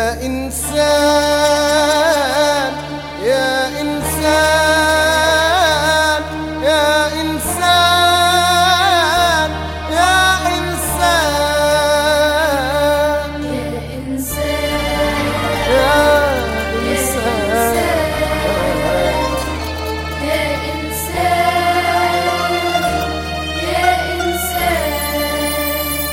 يا إنسان يا إنسان يا إنسان يا إنسان يا إنسان يا يا إنسان إنسان يا إنسان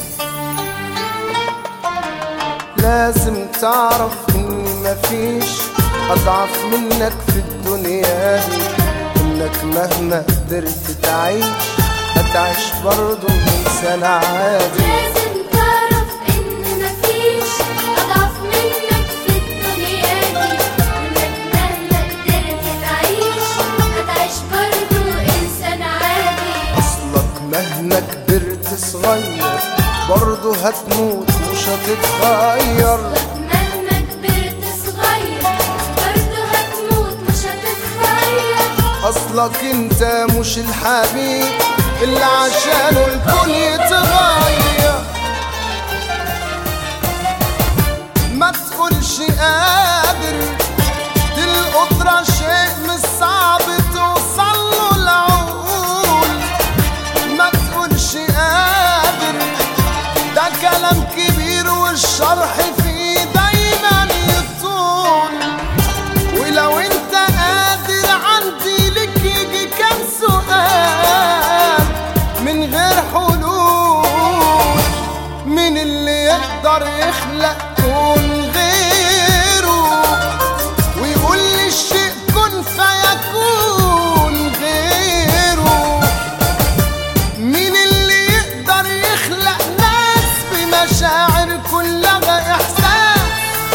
لازم تعرف ان مفيش اضعف منك في الدنيا دي انك مهما قدرت تعيش هتعيش برضه انسان عادي لازم تعرف إن مفيش أضعف منك في الدنيا دي وإنك مهما قدرت تعيش هتعيش برضو إنسان عادي اصلك مهما كبرت صغير برضه هتموت مش هتتغير مهما كبرت صغير برضو هتموت مش هتتغير اصلك انت مش الحبيب اللي عشانه الكون يتغير ما تقولش قادر دي القدرة شيء مش صعب توصل له العقول ما تقولش قادر ده كلام كبير والشرح فيه دايما يطول ولو انت قادر عندي لك يجي كام سؤال من غير حلول مين اللي يقدر يخلق كون غيره ويقول لي الشيء كن فيكون غيره مين اللي يقدر يخلق ناس بمشاعر كلها احساس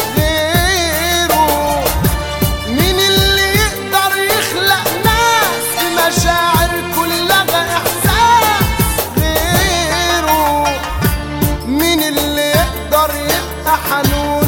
غيره مين اللي يقدر يخلق ناس بمشاعر كلها احساس غيره مين اللي يقدر يبقى حنون